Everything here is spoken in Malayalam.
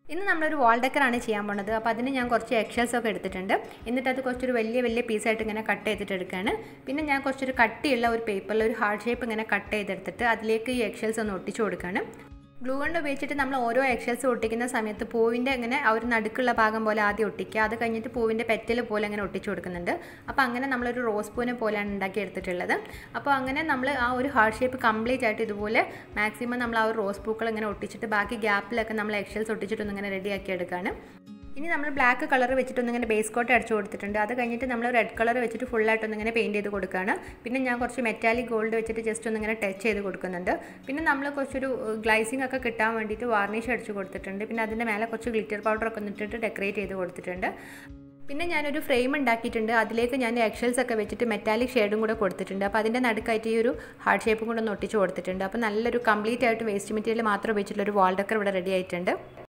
ഇന്ന് നമ്മളൊരു വാൾ ഡെക്കറാണ് ചെയ്യാൻ പോണത് അപ്പോൾ അതിന് ഞാൻ കുറച്ച് എക്ഷൽസ് ഒക്കെ എടുത്തിട്ടുണ്ട് എന്നിട്ട് അത് കുറച്ചൊരു വലിയ വലിയ പീസായിട്ട് ഇങ്ങനെ കട്ട് ചെയ്തിട്ട് എടുക്കുകയാണ് പിന്നെ ഞാൻ കുറച്ചൊരു കട്ടിയുള്ള ഒരു പേപ്പറിൽ ഒരു ഹാർഡ് ഷേപ്പ് ഇങ്ങനെ കട്ട് ചെയ്തെടുത്തിട്ട് അതിലേക്ക് ഈ എക്ഷൽസ് ഒന്ന് ഒട്ടിച്ചു കൊടുക്കുകയാണ് ഗ്ലൂ കൊണ്ട് ഉപയോഗിച്ചിട്ട് നമ്മൾ ഓരോ എക്ഷൽസ് ഒട്ടിക്കുന്ന സമയത്ത് പൂവിൻ്റെ ഇങ്ങനെ ആ ഒരു നടുക്കുള്ള ഭാഗം പോലെ ആദ്യം ഒട്ടിക്കുക അത് കഴിഞ്ഞിട്ട് പൂവിൻ്റെ പെറ്റൽ പോലെ അങ്ങനെ ഒട്ടിച്ചു കൊടുക്കുന്നുണ്ട് അപ്പോൾ അങ്ങനെ നമ്മളൊരു റോസ് പൂവിനെ പോലെയാണ് ഉണ്ടാക്കി എടുത്തിട്ടുള്ളത് അപ്പോൾ അങ്ങനെ നമ്മൾ ആ ഒരു ഹാർഡ് ഷേപ്പ് കംപ്ലീറ്റ് ആയിട്ട് ഇതുപോലെ മാക്സിമം നമ്മൾ ആ ഒരു റോസ് പൂക്കൾ ഇങ്ങനെ ഒട്ടിച്ചിട്ട് ബാക്കി ഗ്യാപ്പിലൊക്കെ നമ്മൾ എക്ഷൽസ് ഒട്ടിച്ചിട്ടൊന്ന് ഇങ്ങനെ റെഡിയാക്കി എടുക്കുകയാണ് ഇനി നമ്മൾ ബ്ലാക്ക് കളർ വെച്ചിട്ടൊന്ന് ഇങ്ങനെ ബേസ് കോട്ട് അടിച്ചു കൊടുത്തിട്ടുണ്ട് അത് കഴിഞ്ഞിട്ട് നമ്മൾ റെഡ് കളർ വെച്ചിട്ട് ഫുള്ളായിട്ടൊന്ന് ഇങ്ങനെ പെയിൻറ്റ് ചെയ്ത് കൊടുക്കുകയാണ് പിന്നെ ഞാൻ കുറച്ച് മെറ്റാലിക് ഗോൾഡ് വെച്ചിട്ട് ജസ്റ്റ് ഒന്ന് ഇങ്ങനെ ടച്ച് ചെയ്ത് കൊടുക്കുന്നുണ്ട് പിന്നെ നമ്മൾ കുറച്ചൊരു ഗ്ലൈസിംഗ് ഒക്കെ കിട്ടാൻ വേണ്ടിയിട്ട് വാർണിഷ് അടിച്ചു കൊടുത്തിട്ടുണ്ട് പിന്നെ അതിൻ്റെ മേലെ കുറച്ച് ഗ്ലിറ്റർ പൗഡർ ഒക്കെ ഇട്ടിട്ട് ഡെക്കറേറ്റ് ചെയ്ത് കൊടുത്തിട്ടുണ്ട് പിന്നെ ഞാനൊരു ഫ്രെയിം ഉണ്ടാക്കിയിട്ടുണ്ട് അതിലേക്ക് ഞാൻ എക്ഷൽസ് ഒക്കെ വെച്ചിട്ട് മെറ്റാലിക് ഷെയ്ഡും കൂടെ കൊടുത്തിട്ടുണ്ട് അപ്പോൾ അതിൻ്റെ നടുക്കായിട്ട് ഈ ഒരു ഹാർഡ് ഷേപ്പും കൂടെ ഒന്ന് ഒട്ടിച്ച് കൊടുത്തിട്ടുണ്ട് അപ്പോൾ നല്ലൊരു കംപ്ലീറ്റ് ആയിട്ട് വേസ്റ്റ് മെറ്റീരിയൽ മാത്രം ഉപയോഗിച്ചിട്ടുള്ള ഒരു വാൾ ഡെക്കർ ഇവിടെ റെഡി ആയിട്ടുണ്ട്